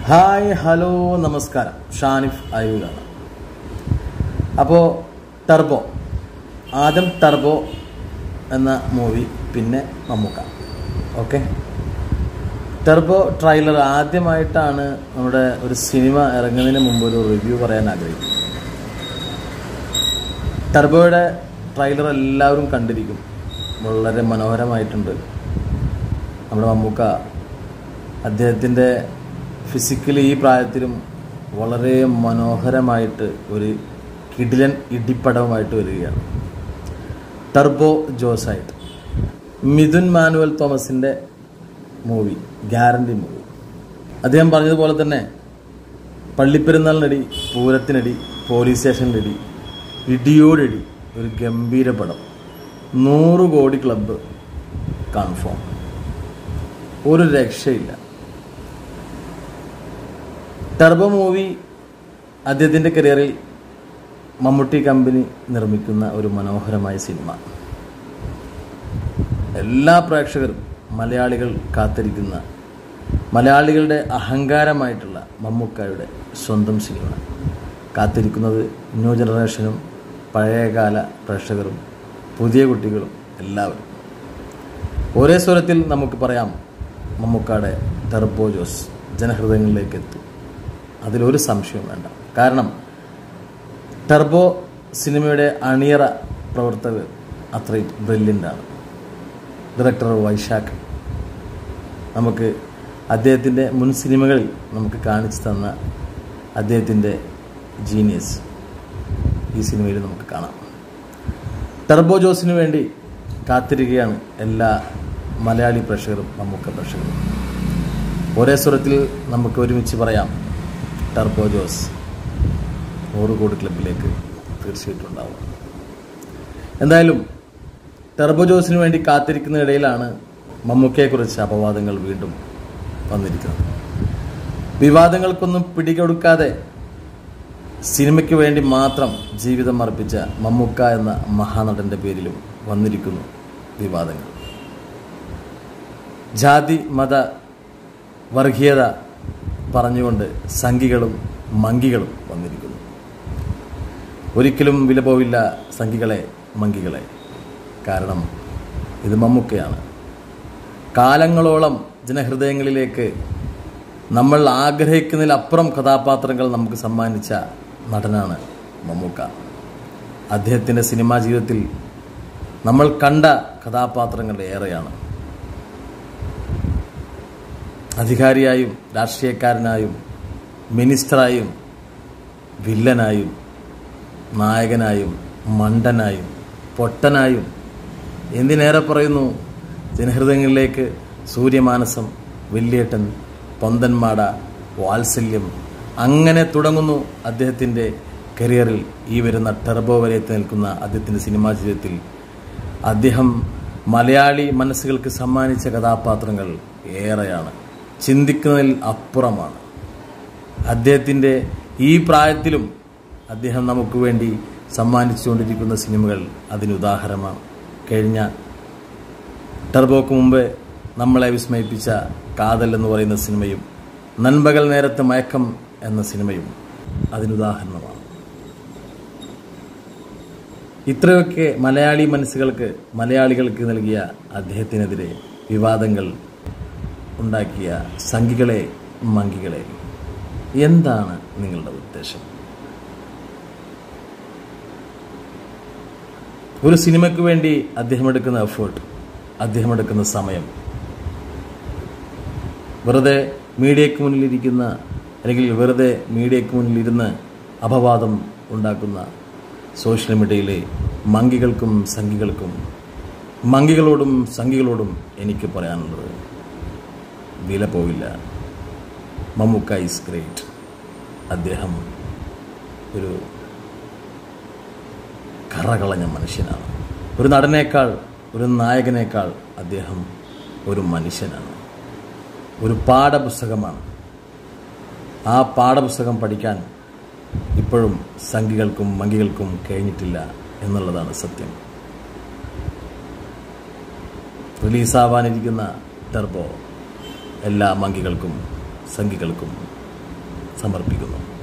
hi hello നമസ്കാരം ഷാനിഫ് അയ്യൂരാണ് അപ്പോൾ turbo ആദ്യം ടർബോ എന്ന മൂവി പിന്നെ മമ്മൂക്ക ഓക്കെ ടർബോ ട്രailer ആദ്യമായിട്ടാണ് നമ്മുടെ ഒരു സിനിമ ഇറങ്ങുന്നതിന് മുമ്പ് ഒരു റിവ്യൂ പറയാൻ ആഗ്രഹിക്കുന്നത് ടർബോയുടെ ട്രailer എല്ലാവരും കണ്ടിരിക്കും വളരെ മനോഹരമായിട്ടുണ്ട് നമ്മുടെ മമ്മൂക്ക അദ്ദേഹത്തിൻ്റെ ഫിസിക്കലി ഈ പ്രായത്തിലും വളരെ മനോഹരമായിട്ട് ഒരു കിടിലൻ ഇടിപ്പടവുമായിട്ട് വരികയാണ് ടർബോ ജോസായിട്ട് മിഥുൻ മാനുവൽ തോമസിൻ്റെ മൂവി ഗ്യാരണ്ടി മൂവി അദ്ദേഹം പറഞ്ഞതുപോലെ തന്നെ പള്ളിപ്പെരുന്നാളിനടി പൂരത്തിനടി പോലീസ് സ്റ്റേഷനിലടി ഇടിയോടിടി ഒരു ഗംഭീര പടം നൂറ് കോടി ക്ലബ്ബ് കൺഫേം ഒരു രക്ഷയില്ല ടർബോ മൂവി അദ്ദേഹത്തിൻ്റെ കരിയറിൽ മമ്മൂട്ടി കമ്പനി നിർമ്മിക്കുന്ന ഒരു മനോഹരമായ സിനിമ എല്ലാ പ്രേക്ഷകരും മലയാളികൾ കാത്തിരിക്കുന്ന മലയാളികളുടെ അഹങ്കാരമായിട്ടുള്ള മമ്മൂക്കായുടെ സ്വന്തം സിനിമ കാത്തിരിക്കുന്നത് ന്യൂ ജനറേഷനും പഴയകാല പ്രേക്ഷകരും പുതിയ കുട്ടികളും എല്ലാവരും ഒരേ സ്വരത്തിൽ നമുക്ക് പറയാം മമ്മൂക്കാടെ ടർബോ ജോസ് ജനഹൃദയങ്ങളിലേക്ക് എത്തും അതിലൊരു സംശയവും വേണ്ട കാരണം ടർബോ സിനിമയുടെ അണിയറ പ്രവർത്തകർ അത്രയും ബ്രില്യൻ്റാണ് ഡയറക്ടർ വൈശാഖ് നമുക്ക് അദ്ദേഹത്തിൻ്റെ മുൻ സിനിമകളിൽ നമുക്ക് കാണിച്ചു തന്ന അദ്ദേഹത്തിൻ്റെ ജീനിയസ് ഈ സിനിമയിൽ നമുക്ക് കാണാം ടർബോ ജോസിന് വേണ്ടി കാത്തിരിക്കുകയാണ് എല്ലാ മലയാളി പ്രേക്ഷകരും മമ്മൂക്ക പ്രേക്ഷകരും ഒരേ സ്വരത്തിൽ നമുക്ക് ഒരുമിച്ച് പറയാം ടർബോ ജോസ് നൂറ് കോടി ക്ലബിലേക്ക് തീർച്ചയായിട്ടും ഉണ്ടാവും എന്തായാലും ടർബോ ജോസിന് വേണ്ടി കാത്തിരിക്കുന്നതിനിടയിലാണ് മമ്മൂക്കയെക്കുറിച്ച് അപവാദങ്ങൾ വീണ്ടും വന്നിരിക്കുന്നത് വിവാദങ്ങൾക്കൊന്നും പിടികൊടുക്കാതെ സിനിമയ്ക്ക് വേണ്ടി മാത്രം ജീവിതം അർപ്പിച്ച മമ്മൂക്ക എന്ന മഹാനടന്റെ പേരിലും വന്നിരിക്കുന്നു വിവാദങ്ങൾ ജാതി മത വർഗീയത പറഞ്ഞുകൊണ്ട് സംഘികളും മങ്കികളും വന്നിരിക്കുന്നു ഒരിക്കലും വില പോവില്ല സംഘികളെ മങ്കികളെ കാരണം ഇത് മമ്മൂക്കയാണ് കാലങ്ങളോളം ജനഹൃദയങ്ങളിലേക്ക് നമ്മൾ ആഗ്രഹിക്കുന്നതിലപ്പുറം കഥാപാത്രങ്ങൾ നമുക്ക് സമ്മാനിച്ച നടനാണ് മമ്മൂക്ക അദ്ദേഹത്തിൻ്റെ സിനിമാ ജീവിതത്തിൽ നമ്മൾ കണ്ട കഥാപാത്രങ്ങൾ ഏറെയാണ് അധികാരിയായും രാഷ്ട്രീയക്കാരനായും മിനിസ്റ്ററായും വില്ലനായും നായകനായും മണ്ടനായും പൊട്ടനായും എന്തിനേറെ പറയുന്നു ജനഹൃദയങ്ങളിലേക്ക് സൂര്യമാനസം വെള്ളിയേട്ടൻ പൊന്തന്മാട വാത്സല്യം അങ്ങനെ തുടങ്ങുന്നു അദ്ദേഹത്തിൻ്റെ കരിയറിൽ ഈ വരുന്ന ടെർബോ വരെ എത്തി നിൽക്കുന്ന അദ്ദേഹത്തിൻ്റെ സിനിമാ ജീവിതത്തിൽ അദ്ദേഹം മലയാളി മനസ്സുകൾക്ക് സമ്മാനിച്ച കഥാപാത്രങ്ങൾ ഏറെയാണ് ചിന്തിക്കുന്നതിൽ അപ്പുറമാണ് അദ്ദേഹത്തിൻ്റെ ഈ പ്രായത്തിലും അദ്ദേഹം നമുക്ക് വേണ്ടി സമ്മാനിച്ചുകൊണ്ടിരിക്കുന്ന സിനിമകൾ അതിന് ഉദാഹരണമാണ് കഴിഞ്ഞ ടർബോക്ക് മുമ്പ് നമ്മളെ വിസ്മയിപ്പിച്ച കാതൽ എന്ന് പറയുന്ന സിനിമയും നൻപകൽ നേരത്തെ മയക്കം എന്ന സിനിമയും അതിനുദാഹരണമാണ് ഇത്രയൊക്കെ മലയാളി മനസ്സുകൾക്ക് മലയാളികൾക്ക് നൽകിയ അദ്ദേഹത്തിനെതിരെ വിവാദങ്ങൾ ഉണ്ടാക്കിയ സംഘികളെ മങ്കികളെ എന്താണ് നിങ്ങളുടെ ഉദ്ദേശം ഒരു സിനിമയ്ക്ക് വേണ്ടി അദ്ദേഹം എടുക്കുന്ന എഫേർട്ട് അദ്ദേഹം എടുക്കുന്ന സമയം വെറുതെ മീഡിയയ്ക്ക് മുന്നിലിരിക്കുന്ന അല്ലെങ്കിൽ വെറുതെ മീഡിയയ്ക്ക് മുന്നിലിരുന്ന് അപവാദം ഉണ്ടാക്കുന്ന സോഷ്യൽ മീഡിയയിലെ മങ്കികൾക്കും സംഘികൾക്കും മങ്കികളോടും സംഘികളോടും എനിക്ക് പറയാനുള്ളത് വില പോവില്ല മമ്മൂക്ക ഈസ് ഗ്രേറ്റ് അദ്ദേഹം ഒരു കറകളഞ്ഞ മനുഷ്യനാണ് ഒരു നടനേക്കാൾ ഒരു നായകനേക്കാൾ അദ്ദേഹം ഒരു മനുഷ്യനാണ് ഒരു പാഠപുസ്തകമാണ് ആ പാഠപുസ്തകം പഠിക്കാൻ ഇപ്പോഴും സംഘികൾക്കും മങ്കികൾക്കും കഴിഞ്ഞിട്ടില്ല എന്നുള്ളതാണ് സത്യം റിലീസാവാനിരിക്കുന്ന ടർബോ എല്ലാ മങ്കികൾക്കും സംഘികൾക്കും സമർപ്പിക്കുന്നു